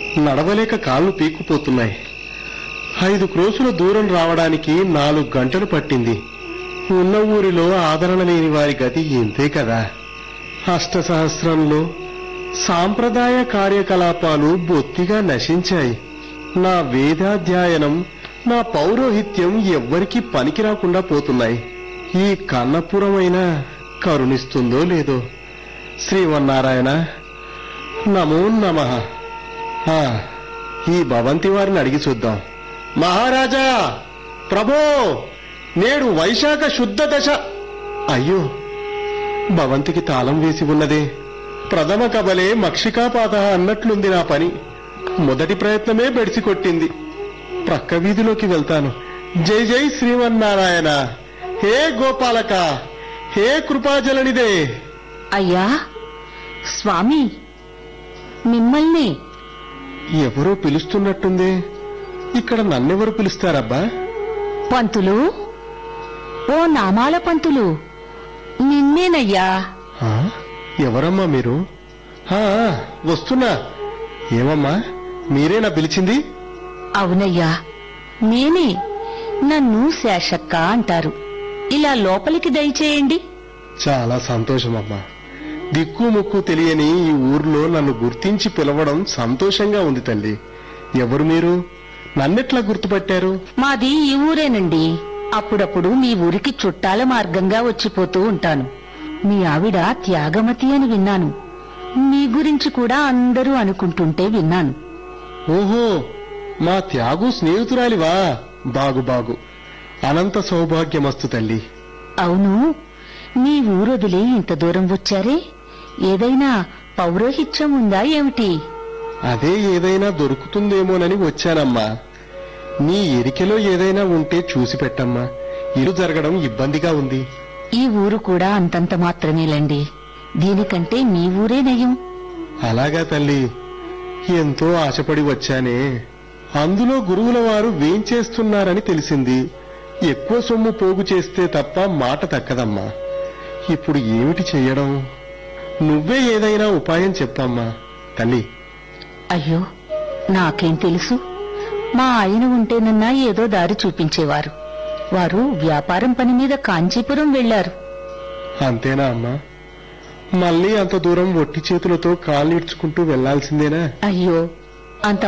నడవలేక కాళ్ళు పీక్కుపోతున్నాయి ఐదు క్రోసుల దూరం రావడానికి నాలుగు గంటలు పట్టింది ఉన్న ఊరిలో ఆదరణ లేని వారి గతి ఇంతే కదా అష్టసహస్రంలో సాంప్రదాయ కార్యకలాపాలు బొత్తిగా నశించాయి నా వేదాధ్యయనం నా పౌరోహిత్యం ఎవ్వరికీ పనికి రాకుండా పోతున్నాయి ఈ కన్నపురమైన కరుణిస్తుందో లేదో శ్రీమన్నారాయణ నమో నమ ఈ భవంతి వారిని అడిగి చూద్దాం మహారాజా ప్రభో నేడు వైశాఖ శుద్ధ దశ అయ్యో భవంతికి తాళం వేసి ఉన్నదే ప్రథమ కబలే మక్షికాపాత అన్నట్లుంది నా పని మొదటి ప్రయత్నమే బెడిసి కొట్టింది ప్రక్క వీధిలోకి వెళ్తాను జై జై శ్రీమన్నారాయణ హే గోపాలక హే కృపాజలనిదే అయ్యా స్వామి మిమ్మల్ని ఎవరో పిలుస్తున్నట్టుందే ఇక్కడ నన్నెవరు పిలుస్తారబ్బా పంతులు ఓ నామాల పంతులు నిన్నేనయ్యా ఆ? ఎవరమ్మా మీరు ఆ, ఆ, వస్తున్నా ఏమమ్మా మీరేనా పిలిచింది అవునయ్యా నేనే నన్ను శేషక్క అంటారు ఇలా లోపలికి దయచేయండి చాలా సంతోషమమ్మా దిక్కు ముక్కు తెలియని ఈ ఊర్లో నన్ను గుర్తించి పిలవడం సంతోషంగా ఉంది తల్లి ఎవరు మీరు నన్నెట్లా గుర్తుపట్టారు మాది ఈ ఊరేనండి అప్పుడప్పుడు మీ ఊరికి చుట్టాల మార్గంగా వచ్చిపోతూ ఉంటాను మీ ఆవిడ త్యాగమతి అని విన్నాను మీ గురించి కూడా అందరూ అనుకుంటుంటే విన్నాను ఓహో మా త్యాగు స్నేహితురాలివా బాగు బాగు అనంత సౌభాగ్యమస్తు తల్లి అవును మీ ఊరొదిలి ఇంత దూరం వచ్చారే ఏదైనా పౌరోహిత్యం ఉందా ఏమిటి అదే ఏదైనా దొరుకుతుందేమోనని వచ్చానమ్మా నీ ఎరికెలో ఏదైనా ఉంటే చూసి పెట్టమ్మా ఇరు జరగడం ఇబ్బందిగా ఉంది ఈ ఊరు కూడా అంతంత మాత్రమేలండి దీనికంటే మీ ఊరే నయం అలాగా తల్లి ఎంతో ఆశపడి వచ్చానే అందులో గురువుల వారు వేంచేస్తున్నారని తెలిసింది ఎక్కువ సొమ్ము పోగు చేస్తే తప్ప మాట తక్కదమ్మా ఇప్పుడు ఏమిటి చెయ్యడం నువ్వే ఏదైనా ఉపాయం చెప్పమ్మా తల్లి అయ్యో నాకేం తెలుసు మా ఆయన ఉంటేనన్నా ఏదో దారి చూపించేవారు వారు వ్యాపారం పని మీద కాంచీపురం వెళ్లారు అంతేనా అమ్మా మళ్ళీ అంత దూరం ఒట్టి చేతులతో కాళ్ళీడ్చుకుంటూ వెళ్లాల్సిందేనా అయ్యో అంత